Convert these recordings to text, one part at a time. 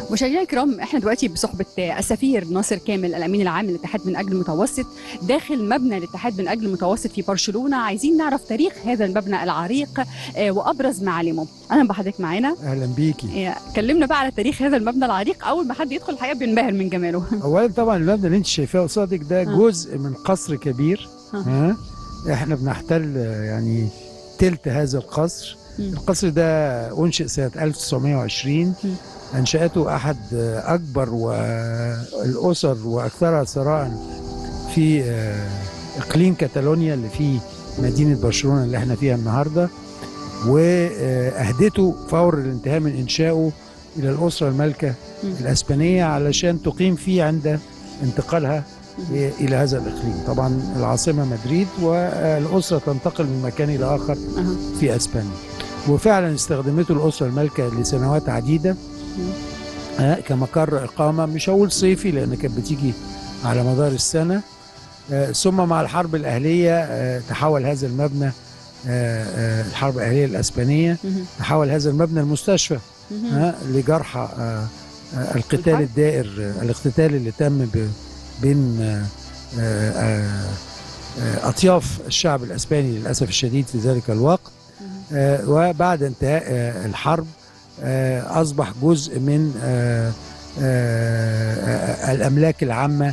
مشاهدينا الكرام احنا دلوقتي بصحبه السفير ناصر كامل الامين العام للاتحاد من اجل المتوسط داخل مبنى الاتحاد من اجل المتوسط في برشلونه عايزين نعرف تاريخ هذا المبنى العريق آه، وابرز معالمه اهلا بحضرتك معانا اهلا بيكي آه، كلمنا بقى على تاريخ هذا المبنى العريق اول ما حد يدخل الحقيقه بينبهر من جماله اولا طبعا المبنى اللي انت شايفاه قصادك ده ها. جزء من قصر كبير ها. ها احنا بنحتل آه، يعني تلت هذا القصر مم. القصر ده انشئ سنه 1920 مم. انشاته احد آه، اكبر والاسر واكثرها ثراء في آه، اقليم كاتالونيا اللي فيه مدينه برشلونه اللي احنا فيها النهارده واهدته فور الانتهاء من انشائه الى الاسره المالكه مم. الاسبانيه علشان تقيم فيه عند انتقالها مم. الى هذا الاقليم طبعا العاصمه مدريد والاسره تنتقل من مكان الى اخر أها. في اسبانيا وفعلا استخدمته الاسره المالكه لسنوات عديده آه، كمقر اقامه مش هقول صيفي لان كانت بتيجي على مدار السنه آه، ثم مع الحرب الاهليه آه، تحول هذا المبنى آه، آه، الحرب الاهليه الاسبانيه مهم. تحول هذا المبنى المستشفى مهم. ها لجرحى آه، آه، القتال الحرب؟ الدائر آه، الاقتتال اللي تم ب- بين آه، آه، آه، آه، اطياف الشعب الاسباني للاسف الشديد في ذلك الوقت مهم. آه، وبعد انتهاء آه، الحرب آه، اصبح جزء من آه، آه، آه، الاملاك العامه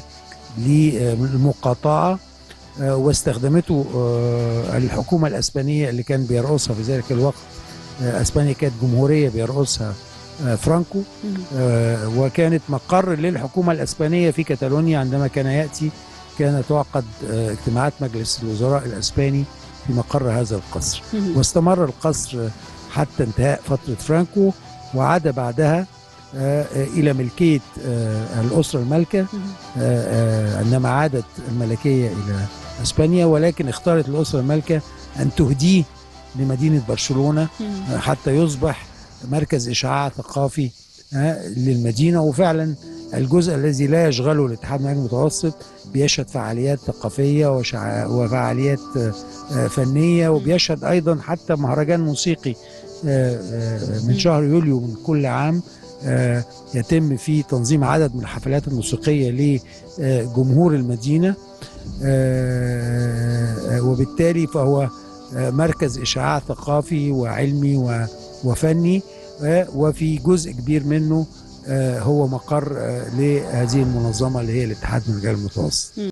للمقاطعه آه، واستخدمته آه، الحكومه الاسبانيه اللي كان بيرأسها في ذلك الوقت آه، اسبانيا كانت جمهوريه بيرأسها آه، فرانكو مهم. آه، وكانت مقر للحكومه الاسبانيه في كاتالونيا عندما كان ياتي كان تعقد آه، اجتماعات مجلس الوزراء الاسباني في مقر هذا القصر مهم. واستمر القصر حتى انتهاء فتره فرانكو وعاد بعدها آه، آه، الى ملكيه آه، الاسره المالكه مهم. آه، آه، عندما عادت الملكيه الى اسبانيا ولكن اختارت الاسره المالكه ان تهديه لمدينه برشلونه مهم. حتى يصبح مركز اشعاع ثقافي آه، للمدينه وفعلا الجزء الذي لا يشغله الاتحاد المالي المتوسط بيشهد فعاليات ثقافيه وشع- وفعاليات آه، آه، فنيه وبيشهد ايضا حتى مهرجان موسيقي آه، آه، من شهر يوليو من كل عام آه، يتم فيه تنظيم عدد من الحفلات الموسيقيه لجمهور المدينه آه، آه، وبالتالي فهو آه، مركز اشعاع ثقافي وعلمي و- وفني آه، وفي جزء كبير منه آه، هو مقر آه، لهذه المنظمه اللي هي الاتحاد من الرجال المتوسط